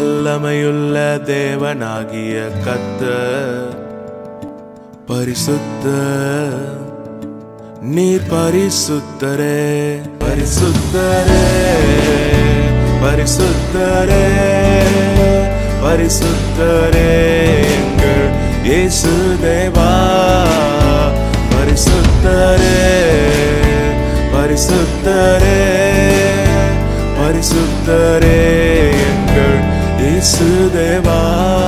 வல்லமையுள்ள தேவனாகிய கத்தர் பரிசுத்த நீர் பரிசுத்தரே பரிசுத்தரே பரிசுத்தரே பரிசுத்தரே எங்கள் இயேசு தேவா பரிசுத்தரே பரிசுத்தரே பரிசுத்தரே எங்கள் இயேசு தேவா